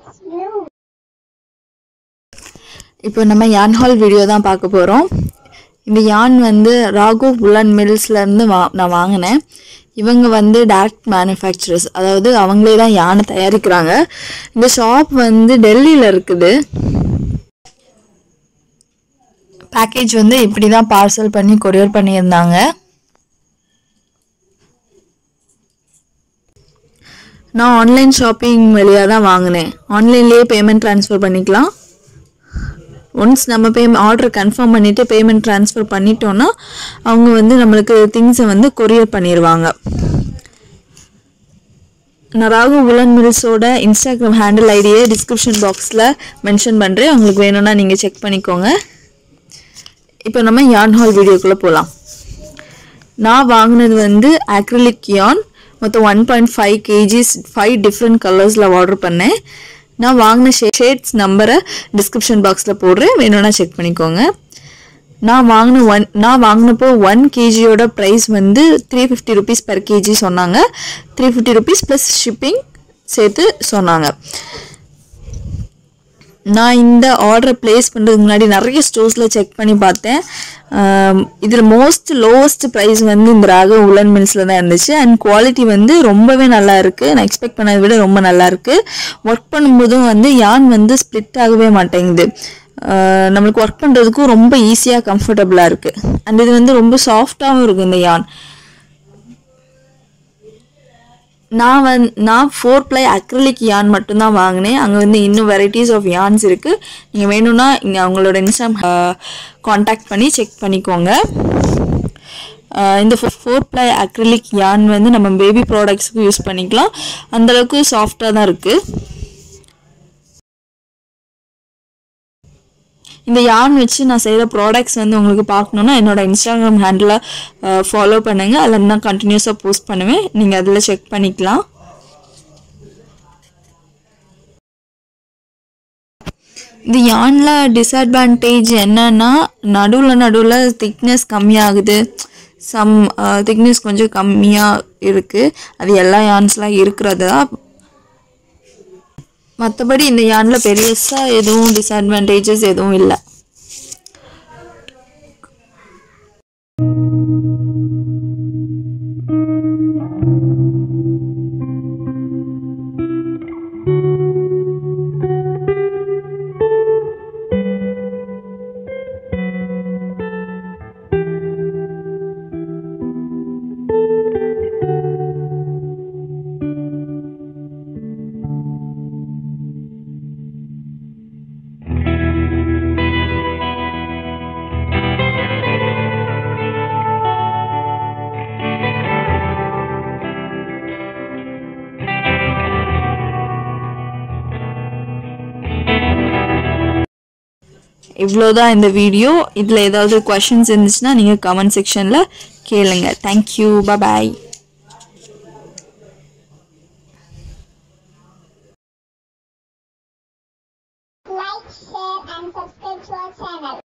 இப்போ நம்ம யான் ஹால் வீடியோ தான் பார்க்க போகிறோம் இந்த யான் வந்து ராகு உலன் மில்ஸ்லேருந்து வா நான் வாங்கினேன் இவங்க வந்து டேரக்ட் மேனுஃபேக்சரர்ஸ் அதாவது அவங்களே தான் யானை தயாரிக்கிறாங்க இந்த ஷாப் வந்து டெல்லியில் இருக்குது பேக்கேஜ் வந்து இப்படி தான் பார்சல் பண்ணி கொரியர் பண்ணியிருந்தாங்க நான் ஆன்லைன் ஷாப்பிங் வழியாக தான் வாங்கினேன் ஆன்லைன்லேயே பேமெண்ட் ட்ரான்ஸ்ஃபர் பண்ணிக்கலாம் ஒன்ஸ் நம்ம பே ஆர்டர் கன்ஃபார்ம் பண்ணிவிட்டு பேமெண்ட் ட்ரான்ஸ்ஃபர் பண்ணிட்டோன்னா அவங்க வந்து நம்மளுக்கு திங்ஸை வந்து கொரியர் பண்ணிடுவாங்க நான் ராகு உலன் மில்ஸோட இன்ஸ்டாகிராம் ஹேண்டில் ஐடியை டிஸ்கிரிப்ஷன் பாக்ஸில் மென்ஷன் பண்ணுறேன் உங்களுக்கு வேணும்னா நீங்கள் செக் பண்ணிக்கோங்க இப்போ நம்ம யான் ஹால் வீடியோக்குள்ளே போகலாம் நான் வாங்கினது வந்து அக்ரிலிக் யான் மொத்தம் one point five KGs five different கலர்ஸில் ஆர்டர் பண்ணேன் நான் வாங்கின ஷே ஷேட்ஸ் நம்பரை டிஸ்கிரிப்ஷன் பாக்ஸில் போடுறேன் வேணும்னா செக் பண்ணிக்கோங்க நான் வாங்கின ஒன் நான் வாங்கினப்போ ஒன் கேஜியோட ப்ரைஸ் வந்து three fifty rupees per KG சொன்னாங்க three fifty rupees plus shipping சேர்த்து சொன்னாங்க நான் இந்த ஆர்டரை ப்ளேஸ் பண்ணுறதுக்கு முன்னாடி நிறைய ஸ்டோர்ஸில் செக் பண்ணி பார்த்தேன் இதில் மோஸ்ட் லோவஸ்ட் ப்ரைஸ் வந்து இந்த ராக உலன் மில்ஸில் தான் இருந்துச்சு அண்ட் குவாலிட்டி வந்து ரொம்பவே நல்லா இருக்குது நான் எக்ஸ்பெக்ட் பண்ணதை விட ரொம்ப நல்லா இருக்குது ஒர்க் பண்ணும்போதும் வந்து யான் வந்து ஸ்ப்ளிட் ஆகவே மாட்டேங்குது ஆஹ் நம்மளுக்கு ஒர்க் பண்ணுறதுக்கும் ரொம்ப ஈஸியாக கம்ஃபர்டபுளாக இருக்குது அண்ட் இது வந்து ரொம்ப சாஃப்டாகவும் இருக்குது இந்த யான் நான் வந் நான் ஃபோர் ப்ளை அக்ரிலிக் யான் மட்டும்தான் வாங்கினேன் அங்கே வந்து இன்னும் வெரைட்டிஸ் ஆஃப் யான்ஸ் இருக்குது நீங்கள் வேணும்னா இங்கே அவங்களோட இன்ஸ்டாம் காண்டாக்ட் பண்ணி செக் பண்ணிக்கோங்க ஆஹ் இந்த ஃபோர் ப்ளை அக்ரிலிக் யான் வந்து நம்ம பேபி ப்ராடக்ட்ஸுக்கு யூஸ் பண்ணிக்கலாம் அந்தளவுக்கு சாஃப்டாக தான் இருக்குது இந்த யான் வச்சு நான் செய்கிற ப்ராடக்ட்ஸ் வந்து உங்களுக்கு பார்க்கணுன்னா என்னோட இன்ஸ்டாகிராம் ஹேண்டில் ஃபாலோ பண்ணுங்கள் அதில் நான் கண்டினியூஸாக போஸ்ட் பண்ணுவேன் நீங்கள் அதில் செக் பண்ணிக்கலாம் இந்த யானில் டிஸ்அட்வான்டேஜ் என்னன்னா நடுவில் நடுவில் திக்னஸ் கம்மியாகுது சம் திக்னஸ் கொஞ்சம் கம்மியாக இருக்குது அது எல்லா யான்ஸ்லாம் இருக்கிறது தான் மற்றபடி இந்த யானில் பெருசாக எதுவும் டிஸ்அட்வான்டேஜஸ் எதுவும் இல்லை இவ்வளோதான் இந்த வீடியோ இதில் ஏதாவது கொஷின்ஸ் இருந்துச்சுன்னா நீங்கள் கமெண்ட் செக்ஷனில் கேளுங்க thank you bye like, share, and subscribe to our channel.